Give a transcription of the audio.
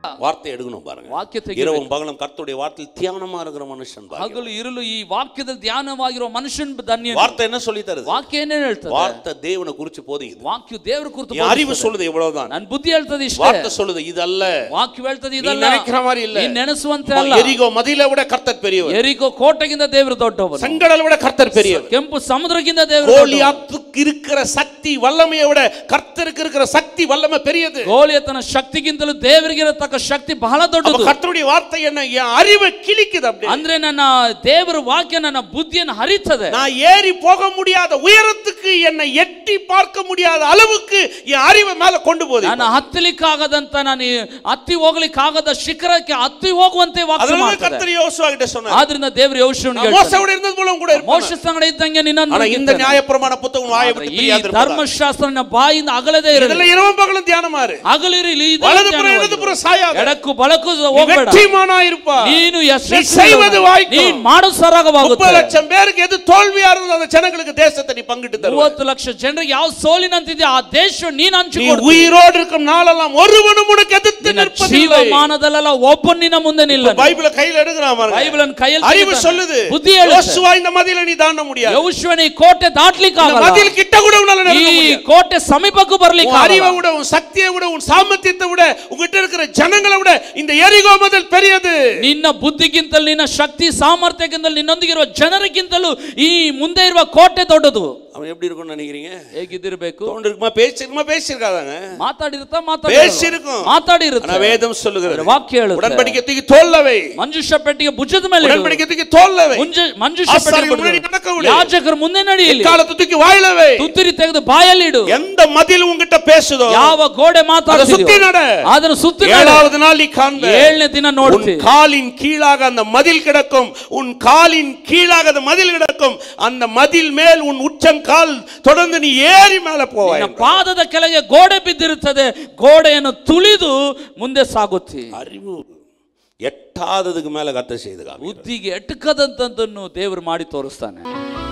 வார்த்தை எடுக்கணும் பாருங்க ವಾಕ್ಯ ತೆಗಿ இரவும் பகலும் கர்த்தருடைய வார்த்தையில் தியானமா இருக்கிற மனுஷன் பாருங்க ಹಗಲು ಇರಲು ಈ ವಾಕ್ಯದಲ್ಲಿ ಧ್ಯಾನವಾಗಿರೋ ಮನುಷ್ಯನ್ ಧನ್ಯ வார்த்தை என்ன சொல்லி தருது ವಾಕ್ಯ ಏನೇನ್ ಹೇಳ್ತದೆ வார்த்தை தேவனை குறிச்சு போதிக்குது ವಾಕ್ಯ ದೇವರ ಕುರಿತು என் அறிவு சொல்லுது இவ்வளவுதான் ನನ್ ಬುದ್ಧಿ ಹೇಳ್ತದೆ ಇಷ್ಟೇ வார்த்தை சொல்லுது இதல்ல ವಾಕ್ಯ ಹೇಳ್ತದೆ நீ ಇದಲ್ಲ நினைக்கிற மாதிரி இல்ல ನೀನ್ ನೆನೆಸುವಂತೆ ಅಲ್ಲ எரிகோ மதில விட கர்த்தர் பெரியவர் ಎರಿಕೋ ಕೋಟೆಗಿಂತ ದೇವರು ದೊಡ್ಡವನು செங்கடல் விட கர்த்தர் பெரியவர் ಕೆಂಪು ಸಮುದ್ರಕ್ಕಿಂತ ದೇವರು ದೊಡ್ಡವನು. கோலியாத்துக்கு இருக்கிற சக்தி வல்லமையை விட கர்த்தருக்கு இருக்கிற சக்தி வல்லமை பெரியது ಗೋಲಿಯತನ ಶಕ್ತಿಗಿಂತಲೂ ದೇವರಿಗಿರತಕ್ಕ ಶಕ್ತಿ ಬಹಳ அப்ப ದೊಡ್ಡದು கர்த்தருடைய வார்த்தை என்ன என் அறிவை கிழிக்குது அப்படி ಅಂದ್ರೆ ನನ್ನ ದೇವರ ವಾಕ್ಯ ನನ್ನ ಬುದ್ಧಿಯನ್ನು ಹರಿತದೆ நான் ஏறி போக முடியாத உயரத்துக்கு என்னை எட்டி பார்க்க முடியாத அளவுக்கு என் அறிவை மேல கொண்டு போகுது ನಾನು ಹತ್ತಲಿಕ್ಕಾಗದಂತ ನಾನು ಈ ಹತ್ತಿ ಹೋಗ್ಲಿಕ್ಕಾಗದ ಶಿಖರಕ್ಕೆ ಹತ್ತಿ ಹೋಗುವಂತೆ ವಾಕ್ಯ அதனால ಮಾಡ್ತದೆ கர்த்தர் யோசுவா கிட்ட சொன்னார் ಆದ್ರಿಂದ ದೇವರು ಯೋಶುವನಿಗೆ நான் மோசவோட இருந்தது போல கூட இருப்பான் ಮೋಶ ಸಂಗಡ ಇದ್ದಂಗೆ ನಿನ್ನನ್ನು ஆனா இந்த ಇರ್ತಾನೆ. நியாயப்பிரமாண புத்தகம் வாயை ಆದ್ರೆ விட்டு ಈ பிரியாதிருப்பதா. ಧರ್ಮಶಾಸ್ತ್ರ ನನ್ನ ಬಾಯಿಂದ ಅಗಲದೇ ಇರಲಿ இதுல இரவும் பகலும் தியானமா இரு ಹಗಲಿರಲಿ ಇದು வலதுபுறம் ಧ್ಯಾನವಾಗಿರು. இடதுபுறம் சாயாத ಎಡಕ್ಕೂ ಬಲಕ್ಕೂ நீ ಹೋಗ್ಬೇಡ வெற்றிமானா இருப்பா ನೀನು நீ செய்வது வாய்க்கும். ನೀನ್ ಮಾಡೋ ಸರಾಗವಾಗುತ್ತೆ முப்பது லட்சம் பேருக்கு எது தோல்வியா இருந்தது அந்த ஜனங்களுக்கு தேசத்தை நீ பங்கிட்டு தருவ ಮೂವತ್ತು ಲಕ್ಷ ಜನರಿಗೆ ಯಾವ ಸೋಲಿನಂತಿದೆ ಆ ದೇಶ ನೀನ್ நீ ಹಂಚಿಕೊಡು உயிரோடு இருக்கும் நாளெல்லாம் ஒருவனும் உனக்கு எதிர்த்து ನಿನ್ನ நிற்பதில்லை ಜೀವಮಾನದಲ್ಲೆಲ್ಲ ಒಬ್ಬ ನಿನ್ನ ಮುಂದೆ ನಿಲ್ಲ பைபிள கையில எடுக்கிறான் பாருங்க. ಬೈಬಲನ್ ಕೈಯಲ್ಲಿ அறிவு ತೆಗಿತಾನೆ. சொல்லுது ಬುದ್ಧಿ ಹೇಳುತ್ತೆ யோசுவா இந்த மதில நீ தாண்ட முடியாது ಯೌಶ್ವನ ಈ ಕೋಟೆ ದಾಟ್ಲಿಕ್ಕೆ இந்த ಆಗಲ್ಲ மதில் கிட்ட கூட உன்னால ಈ நெருங்க முடியாது ಕೋಟೆ ಸಮೀಪಕ್ಕೂ ಬರ್ಲಿಕ್ಕೆ உன் அறிவை ಆಗಲ್ಲ. விட உன் சக்தியை விட உன் சாமர்த்தியத்தை விட உங்ககிட்ட இருக்கிற ஜனங்களை விட இந்த எரிகோ மதில் பெரியது ನಿನ್ನ ಬುದ್ಧಿಗಿಂತಲೂ ನಿನ್ನ ಶಕ್ತಿ ಸಾಮರ್ಥ್ಯಕ್ಕಿಂತಲೂ ನಿನ್ನೊಂದಿಗಿರುವ ಜನರಿಗಿಂತಲೂ ಈ ಮುಂದೆ ಇರುವ ಕೋಟೆ ದೊಡ್ಡದು அவன் எப்படி இருக்கும்னு நினைக்கிறீங்க ಹೇಗಿದ್ದಿರ್ಬೇಕು தோண்டு இருக்குமா பேசிருக்குமா பேசியிருக்காதாங்க ಮಾತಾಡಿರುತ್ತಾ பேசியிருக்கும். ஆனா ಮಾತಾಡಿರುತ್ತೆ வேதம் சொல்லுகிறது ವಾಕ್ಯ ಹೇಳುತ್ತೆ உடன்படிக்கை தூக்கி தோல்லவை ಮಂಜುಷ ಪೆಟ್ಟಿಗೆ ಭುಜದ ಮೇಲೆ ಇಡು. உடன்படிக்கை தூக்கி தோல்லவை ಮುಂಜ- ಮಂಜುಷ ಆಸಾರಿಗಳ ಪೆಟ್ಟಿಗೆ ಮುன்னாಡಿ ಬಿಡು. நடக்க விடு. ಯಾಜಕರು ಮುಂದೆ ನಡೆಯಲಿ காலத்தை தூக்கி வாயிலவை ತುತ್ತಿರಿ ತೆಗೆದು ಬಾಯಲ್ಲಿ ಇಡು எந்த மதில் உங்ககிட்ட பேசுதோ ಯಾವ ಗೋಡೆ அதை சுத்தி ಮಾತಾಡ್ತಿದ್ಯೋ நட ಅದನ್ನು ಸುತ್ತಿ ನಡೆ. ஏழாவது நாள் நீ காண்ப ಏಳನೇ ದಿನ உன் ನೋಡ್ತಿ காலின் கீழாக அந்த மதில் கிடக்கும் உன் காலின் கீழாக அந்த மதில் கிடக்கும் அந்த மதில் மேல் உன் உச்சங்கால் தொடர்ந்து நீ ஏறி மேல போவாய் ನಿನ್ನ ಪಾದದ ಕೆಳಗೆ ಗೋಡೆ ಬಿದ್ದಿರುತ್ತದೆ ಗೋಡೆಯನ್ನು ತುಳಿದು ಮುಂದೆ ಸಾಗುತ್ತಿ அறிவு எட்டாததுக்கு மேல கத்த செய்து காமி ಬುದ್ಧಿಗೆ ಎಟಕದಂತದ್ದನ್ನು ದೇವರು ಮಾಡಿ ತೋರಿಸ್ತಾನೆ